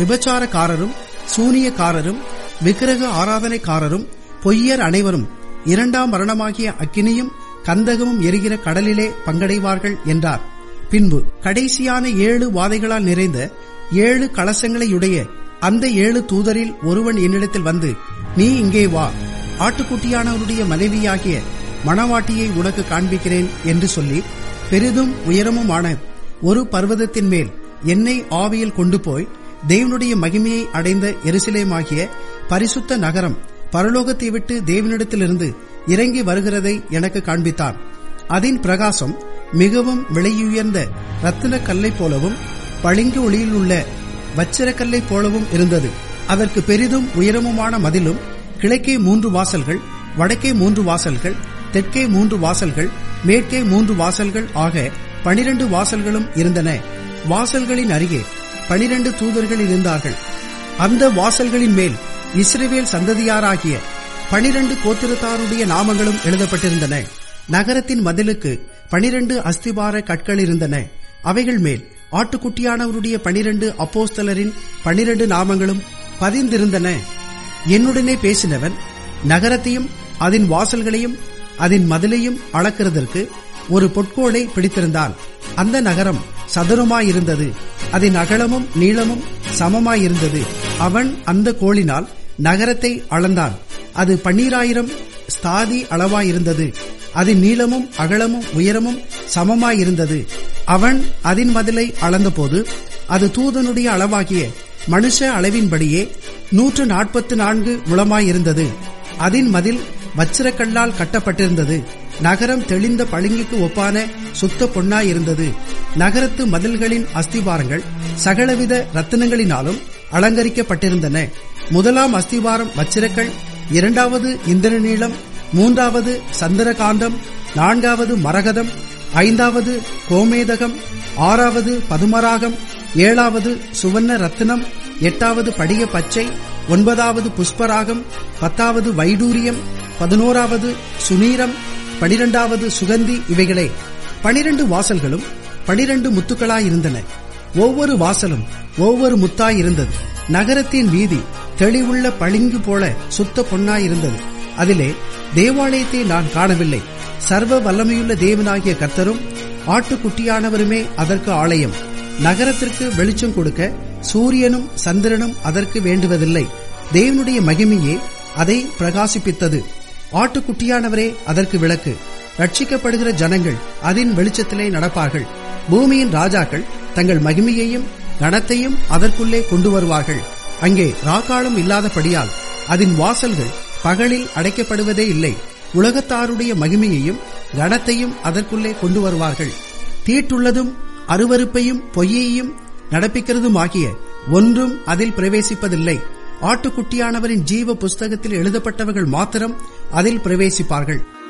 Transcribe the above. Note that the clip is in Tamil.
விபச்சாரக்காரரும் சூனியக்காரரும் விக்கிரக ஆராதனைக்காரரும் பொய்யர் அனைவரும் இரண்டாம் மரணமாகிய அக்கினியும் கந்தகமும் எரிகிற கடலிலே பங்கடைவார்கள் என்றார் பின்பு கடைசியான ஏழு வாதைகளால் நிறைந்த ஏழு கலசங்களையுடைய அந்த ஏழு தூதரில் ஒருவன் என்னிடத்தில் வந்து நீ இங்கே வா ஆட்டுக்குட்டியானவருடைய மனைவியாகிய மணவாட்டியை உனக்கு காண்பிக்கிறேன் என்று சொல்லி பெரிதும் உயரமுமான ஒரு பர்வதத்தின் மேல் என்னை ஆவியில் கொண்டு போய் தேவனுடைய மகிமையை அடைந்த எருசலேமாகிய பரிசுத்த நகரம் பரலோகத்தை விட்டு தேவனிடத்திலிருந்து இறங்கி வருகிறதை எனக்கு காண்பித்தார் அதன் பிரகாசம் மிகவும் விலையுயர்ந்த ரத்தின கல்லை போலவும் பளிங்கு ஒளியில் உள்ள வச்சிரக்கல்லை போலவும் இருந்தது அதற்கு பெரிதும் உயரமுமான மதிலும் கிழக்கே மூன்று வாசல்கள் வடக்கே மூன்று வாசல்கள் தெற்கே மூன்று வாசல்கள் மேற்கே மூன்று வாசல்கள் ஆக பனிரண்டு வாசல்களும் இருந்தன வாசல்களின் அருகே பனிரண்டு தூதர்கள் இருந்தார்கள் அந்த வாசல்களின் மேல் இஸ்ரேவேல் சந்ததியாராகிய பனிரண்டு கோத்திரத்தாருடைய நாமங்களும் எழுதப்பட்டிருந்தன நகரத்தின் மதிலுக்கு பனிரண்டு அஸ்திபார கற்கள் இருந்தன அவைகள் மேல் ஆட்டுக்குட்டியானவருடைய பனிரண்டு அப்போஸ்தலரின் பனிரண்டு நாமங்களும் பதிந்திருந்தன என்னுடனே பேசினவன் நகரத்தையும் அதன் வாசல்களையும் அதன் மதிலையும் அளக்கிறதற்கு ஒரு பொற்கோளை பிடித்திருந்தான் அந்த நகரம் சதுரமாயிருந்தது அதன் அகலமும் நீளமும் சமமாயிருந்தது அவன் அந்த கோளினால் நகரத்தை அளந்தான் அது பன்னீராயிரம் ஸ்தாதி அளவாயிருந்தது அதன் நீளமும் அகலமும் உயரமும் சமமாயிருந்தது அவன் அதன் மதிலை அளந்தபோது அது தூதனுடைய அளவாகிய மனுஷ அளவின்படியே நூற்று நாற்பத்து நான்கு முழமாயிருந்தது அதன் மதில் வச்சிரக்கல்லால் கட்டப்பட்டிருந்தது நகரம் தெளிந்த பளிங்குக்கு ஒப்பான சுத்த பொன்னாயிருந்தது நகரத்து மதில்களின் அஸ்திபாரங்கள் சகலவித ரத்தினங்களினாலும் அலங்கரிக்கப்பட்டிருந்தன முதலாம் அஸ்திவாரம் வச்சிரக்கல் இரண்டாவது இந்திரநீளம் மூன்றாவது சந்திரகாந்தம் நான்காவது மரகதம் ஐந்தாவது கோமேதகம் ஆறாவது பதுமராகம் ஏழாவது சுவர்ண ரத்தினம் எட்டாவது படிக பச்சை ஒன்பதாவது புஷ்பராகம் பத்தாவது வைடூரியம் பதினோராவது சுனீரம் பனிரெண்டாவது சுகந்தி இவைகளே பனிரெண்டு வாசல்களும் பனிரெண்டு முத்துக்களாயிருந்தன ஒவ்வொரு வாசலும் ஒவ்வொரு முத்தாயிருந்தது நகரத்தின் வீதி தெளிவுள்ள பளிங்கு போல சுத்த பொன்னாயிருந்தது அதிலே தேவாலயத்தை நான் காணவில்லை சர்வ வல்லமையுள்ள தேவனாகிய கர்த்தரும் ஆட்டுக்குட்டியானவருமே அதற்கு ஆலயம் நகரத்திற்கு வெளிச்சம் கொடுக்க சூரியனும் சந்திரனும் அதற்கு வேண்டுவதில்லை தேவனுடைய மகிமையே அதை பிரகாசிப்பித்தது ஆட்டுக்குட்டியானவரே அதற்கு விளக்கு ரட்சிக்கப்படுகிற ஜனங்கள் அதன் வெளிச்சத்திலே நடப்பார்கள் பூமியின் ராஜாக்கள் தங்கள் மகிமையையும் கனத்தையும் அதற்குள்ளே கொண்டு வருவார்கள் அங்கே ராக்காலம் இல்லாதபடியால் அதன் வாசல்கள் பகலில் அடைக்கப்படுவதே இல்லை உலகத்தாருடைய மகிமையையும் கனத்தையும் அதற்குள்ளே கொண்டு வருவார்கள் தீட்டுள்ளதும் அருவருப்பையும் பொய்யையும் நடப்பிக்கிறதுமாகிய ஒன்றும் அதில் பிரவேசிப்பதில்லை ஆட்டுக்குட்டியானவரின் ஜீவ புஸ்தகத்தில் எழுதப்பட்டவர்கள் மாத்திரம் அதில் பிரவேசிப்பார்கள்